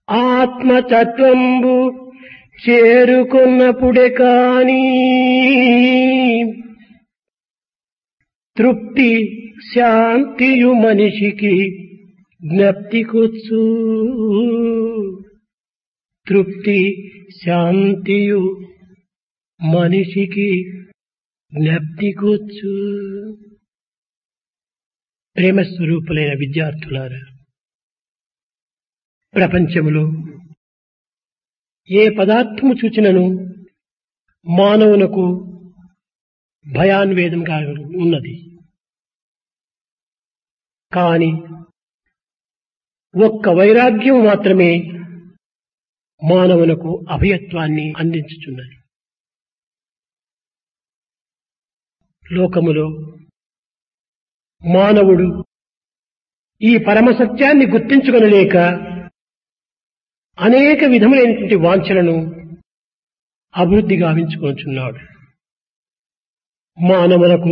ఆత్మతత్వంబు చేరుకున్నప్పుడే కాని తృప్తి శాంతియు మనిషికి జ్ఞప్తికొచ్చు తృప్తి శాంతియు మనిషికి జ్ఞప్తికొచ్చు ప్రేమ స్వరూపులైన విద్యార్థులారా ప్రపంచములో ఏ పదార్థము చూచినను మానవునకు భయాన్వేదంగా ఉన్నది కాని ఒక్క వైరాగ్యం మాత్రమే మానవునకు అభయత్వాన్ని అందించుచున్నది లోకములో మానవుడు ఈ పరమసత్యాన్ని గుర్తించుకొనలేక అనేక విధములైనటువంటి వాంఛలను అభివృద్ధి గావించుకొనుచున్నాడు మానవులకు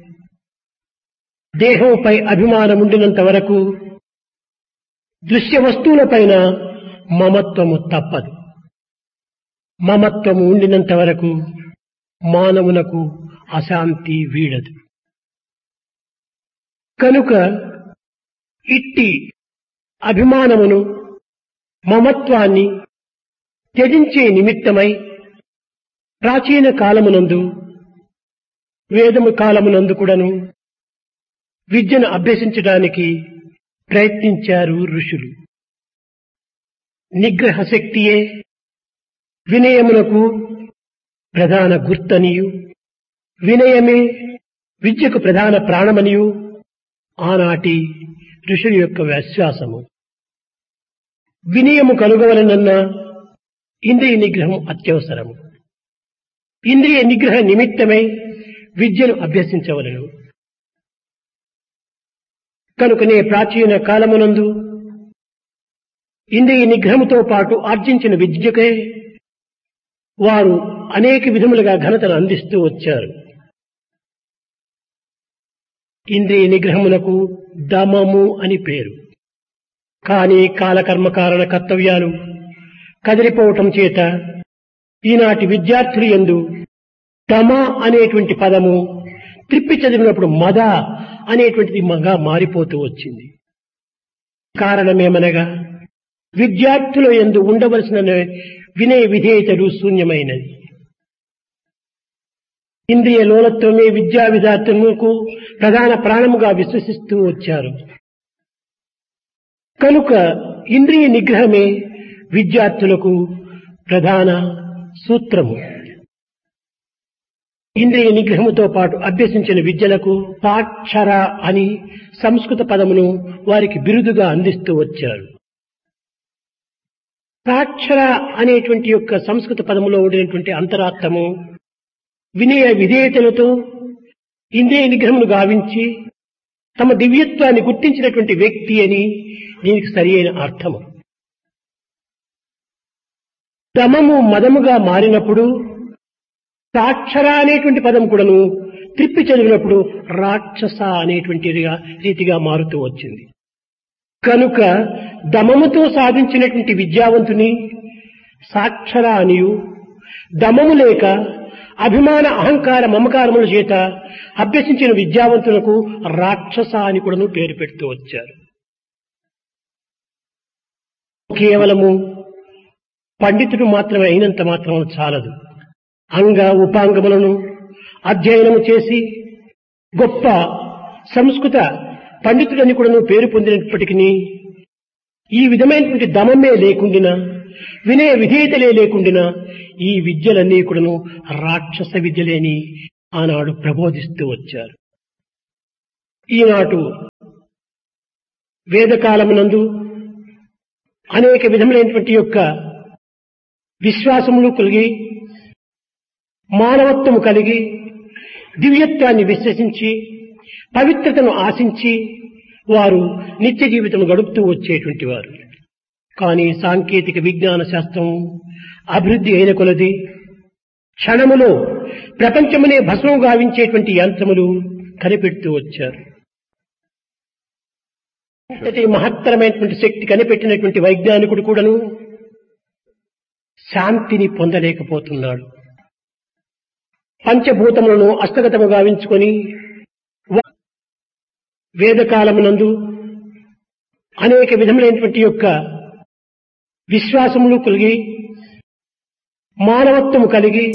దేహంపై అభిమానం ఉండినంత వరకు దృశ్య వస్తువులపైన మమత్వము తప్పదు మమత్వము ఉండినంత వరకు మానవునకు అశాంతి వీడదు కనుక ఇట్టి అభిమానమును మమత్వాన్ని త్యజించే నిమిత్తమై ప్రాచీన కాలమునందు వేదము కాలమునందు కూడాను విద్యను అభ్యసించడానికి ప్రయత్నించారు ఋషులు నిగ్రహ శక్తియే వినయమునకు ప్రధాన గుర్తనియు వినయమే విద్యకు ప్రధాన ప్రాణమనియు ఆనాటి ఋషుల యొక్క విశ్వాసము వినయము కలుగవలనన్న ఇంద్రియ నిగ్రహం అత్యవసరము ఇంద్రియ నిగ్రహ నిమిత్తమై విద్యను అభ్యసించవలను కనుకనే ప్రాచీన కాలమునందు ఇంద్రియ నిగ్రహముతో పాటు ఆర్జించిన విద్యకే వారు అనేక విధములుగా ఘనతను అందిస్తూ వచ్చారు ఇంద్రియ నిగ్రహమునకు దమము అని పేరు కానీ కాలకర్మ కారణ కర్తవ్యాలు కదిలిపోవటం చేత ఈనాటి విద్యార్థులు ఎందు దమ అనేటువంటి పదము త్రిప్పి చదివినప్పుడు మద అనేటువంటిది మగా మారిపోతూ వచ్చింది కారణమేమనగా విద్యార్థుల ఎందు ఉండవలసిన వినయ విధేయతలు శూన్యమైనది ఇంద్రియ లోలత్వమే విద్యా విద్యార్థులకు ప్రధాన ప్రాణముగా విశ్వసిస్తూ వచ్చారు కనుక ఇంద్రియ నిగ్రహమే విద్యార్థులకు ప్రధాన సూత్రము ఇంద్రియ నిగ్రహముతో పాటు అభ్యసించిన విద్యలకు పాక్షర అని సంస్కృత పదమును వారికి బిరుదుగా అందిస్తూ వచ్చారు సాక్షర అనేటువంటి యొక్క సంస్కృత పదములో ఉండినటువంటి అంతరార్థము వినయ విధేయతలతో ఇంద్రియ నిగ్రహమును గావించి తమ దివ్యత్వాన్ని గుర్తించినటువంటి వ్యక్తి అని దీనికి సరి అయిన అర్థము దమము మదముగా మారినప్పుడు సాక్షర అనేటువంటి పదం కూడాను త్రిప్పి చదివినప్పుడు రాక్షస అనేటువంటి రీతిగా మారుతూ వచ్చింది కనుక దమముతో సాధించినటువంటి విద్యావంతుని సాక్షర అనియు దమము లేక అభిమాన అహంకార మమకారముల చేత అభ్యసించిన విద్యావంతులకు రాక్షస అని కూడాను పేరు పెడుతూ వచ్చారు కేవలము పండితుడు మాత్రమే అయినంత మాత్రం చాలదు అంగ ఉపాంగములను అధ్యయనము చేసి గొప్ప సంస్కృత పండితుడని కూడా పేరు పొందినప్పటికీ ఈ విధమైనటువంటి దమమే లేకుండినా వినయ విధేయతలే లేకుండినా ఈ విద్యలన్నీ కూడాను రాక్షస విద్యలేని ఆనాడు ప్రబోధిస్తూ వచ్చారు ఈనాటు వేదకాలమునందు అనేక విధములైనటువంటి యొక్క విశ్వాసములు కలిగి మానవత్వము కలిగి దివ్యత్వాన్ని విశ్వసించి పవిత్రతను ఆశించి వారు నిత్య జీవితం గడుపుతూ వచ్చేటువంటి వారు కానీ సాంకేతిక విజ్ఞాన శాస్త్రం అభివృద్ధి అయిన కొలది క్షణములో ప్రపంచమునే భస్మం గావించేటువంటి యంత్రములు కనిపెడుతూ వచ్చారు ఇంతటి మహత్తరమైనటువంటి శక్తి కనిపెట్టినటువంటి వైజ్ఞానికుడు కూడాను శాంతిని పొందలేకపోతున్నాడు పంచభూతములను హస్తగతము గావించుకొని వ- వేదకాలమునందు అనేక విధములైనటువంటి యొక్క విశ్వాసములు కలిగి మానవత్వము కలిగి